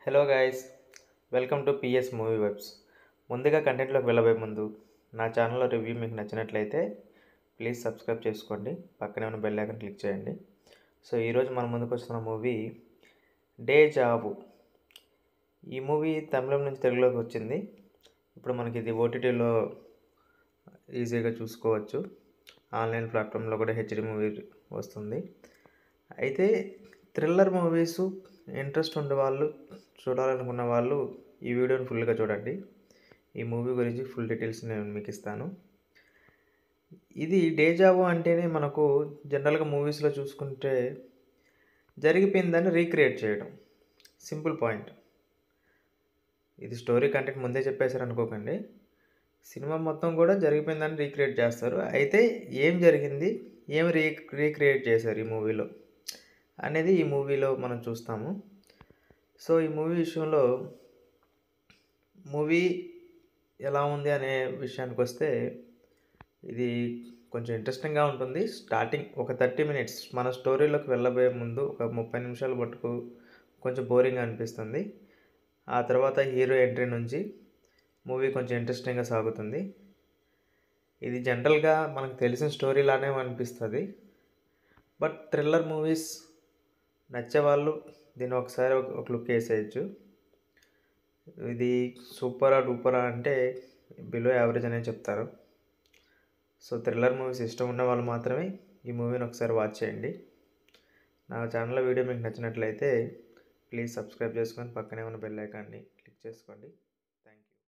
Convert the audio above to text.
hello guys welcome to PS movie webs ముందుగా కంటెంట్లోకి వెళ్ళబోయే ముందు నా ఛానల్లో రివ్యూ మీకు నచ్చినట్లయితే ప్లీజ్ సబ్స్క్రైబ్ చేసుకోండి పక్కనే ఉన్న బెల్ ఐకాన్ క్లిక్ చేయండి సో ఈరోజు మన ముందుకు వస్తున్న మూవీ డే జాబు ఈ మూవీ తమిళం నుంచి తెలుగులోకి వచ్చింది ఇప్పుడు మనకి ఇది ఓటీటీలో ఈజీగా చూసుకోవచ్చు ఆన్లైన్ ప్లాట్ఫామ్లో కూడా హెచ్డి మూవీ వస్తుంది అయితే థ్రిల్లర్ మూవీస్ ఇంట్రెస్ట్ ఉండే వాళ్ళు చూడాలనుకున్న వాళ్ళు ఈ వీడియోని ఫుల్గా చూడండి ఈ మూవీ గురించి ఫుల్ డీటెయిల్స్ నేను మీకు ఇస్తాను ఇది డేజావు అంటేనే మనకు జనరల్గా మూవీస్లో చూసుకుంటే జరిగిపోయిందని రీక్రియేట్ చేయడం సింపుల్ పాయింట్ ఇది స్టోరీ కంటెంట్ ముందే చెప్పేశారు అనుకోకండి సినిమా మొత్తం కూడా జరిగిపోయిందని రీక్రియేట్ చేస్తారు అయితే ఏం జరిగింది ఏం రీ రీక్రియేట్ చేశారు ఈ మూవీలో అనేది ఈ మూవీలో మనం చూస్తాము సో ఈ మూవీ విషయంలో మూవీ ఎలా ఉంది అనే విషయానికి వస్తే ఇది కొంచెం ఇంట్రెస్టింగ్గా ఉంటుంది స్టార్టింగ్ ఒక థర్టీ మినిట్స్ మన స్టోరీలోకి వెళ్ళబోయే ముందు ఒక ముప్పై నిమిషాల మటుకు కొంచెం బోరింగ్ అనిపిస్తుంది ఆ తర్వాత హీరో ఎంట్రీ నుంచి మూవీ కొంచెం ఇంట్రెస్టింగ్గా సాగుతుంది ఇది జనరల్గా మనకు తెలిసిన స్టోరీ లానే అనిపిస్తుంది బట్ థ్రిల్లర్ మూవీస్ నచ్చేవాళ్ళు దీన్ని ఒకసారి ఒక లుక్ వేసేయచ్చు ఇది సూపరా డూపరా అంటే బిలో యావరేజ్ అనే చెప్తారు సో థ్రిల్లర్ మూవీస్ ఇష్టం ఉన్న వాళ్ళు మాత్రమే ఈ మూవీని ఒకసారి వాచ్ చేయండి నా ఛానల్ వీడియో మీకు నచ్చినట్లయితే ప్లీజ్ సబ్స్క్రైబ్ చేసుకొని పక్కనే ఉన్న బెల్ ఐకాన్ని క్లిక్ చేసుకోండి